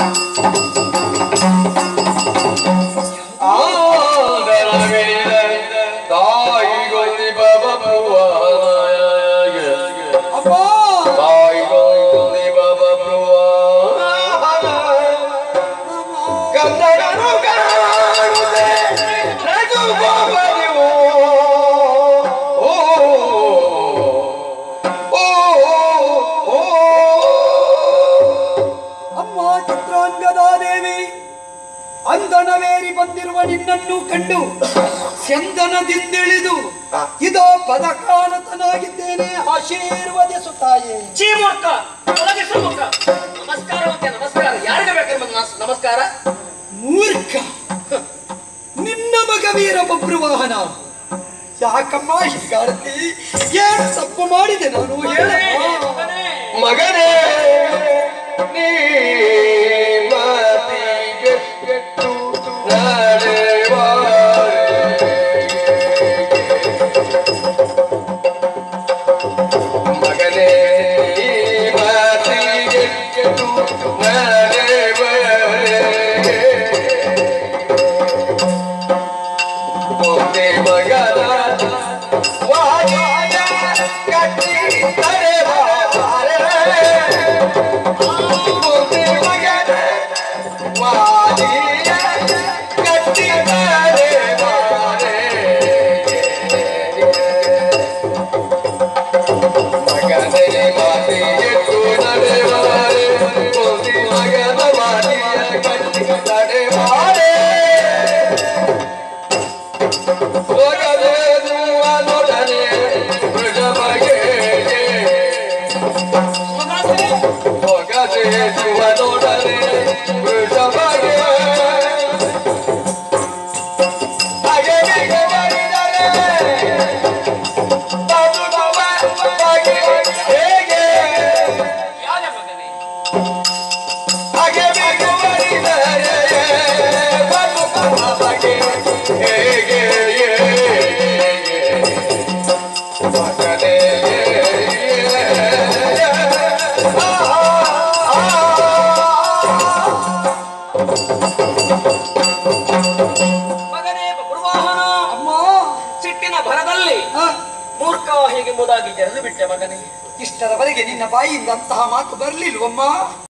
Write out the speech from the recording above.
ಅಪ್ಪ ಕನ್ನಡನು ಕಾಣುತ್ತೆ ರಘುಗೋಪದಿವು. ಓ, ಓ, ಓ, ಓ. ಅಮ್ಮ ಚಿತ್ರಾಂಗದಾದೇವಿ ಅಂದಣವೇರಿ ಬಂದಿರುವ ನಿನ್ನನ್ನು ಕಂಡು ಚಂದನದಿಂದಿಳಿದು ಇದೋ ಪದಕಾನತನಾಗಿದ್ದೇನೆ ಆಶೀರ್ವದಿಸುತ್ತಾಯೆ ಚೀಮೂರ್ಖ ಒಳಗಿಸು ಮುಖ ನಮಸ್ಕಾರವಂತೆ ನಮಸ್ಕಾರ ಯಾರಿಗೆ ಬೇಕಾದ್ರೆ ನಮಸ್- ನಮಸ್ಕಾರ ಮೂರ್ಖ ನಿನ್ನ ಮಗ ವೀರ ಬಬ್ರುವಾಹನ ಯಾಕಮ್ಮ ಹೀಗಾಡ್ತಿ ಏನು ತಪ್ಪು ಮಾಡಿದೆ ನಾನು ಹೇಳಮ್ಮ ಮಗನೇ ನೀ ಮಾತಿಗೆಟ್ಟು ನಡೆವಾರೆ. ಮಗನೇ ನೀ ಮಾತಿಗೆಟ್ಟು ನಡೆವಾರೆ. ಒಂದೇ ಮಗನ ವಾಯ ಕಟ್ಟಿ ತಡೆವಾರೆ. ಒಂದೇ ಮಗನ ವಾಯ ಕಟ್ಟಿ ತಡೆವಾರೆ. ಮಗನೇ ಮಾತಿಗೆಟ್ಟು ನಡೆವಾರೆ. ಒಂದೇ ಮಗನ ವಾಯ ಕಟ್ಟಿ ತಡೆವಾರೆ. ಯಾರ ಮಗನೇ ಮಗನೇ ಬಬ್ರುವಾಹನ ಅಮ್ಮ ಸಿಟ್ಟಿನ ಭರದಲ್ಲಿ ಆ, ಮೂರ್ಖ ಹೀಗೆ ಮುದಾಗಿ ಜರಿದು ಬಿಟ್ಟೆ ಮಗನೇ ಇಷ್ಟರವರೆಗೆ ನಿನ್ನ ಬಾಯಿಯಿಂದ ಅಂತಹ ಮಾತು ಬರ್ಲಿಲ್ವಮ್ಮ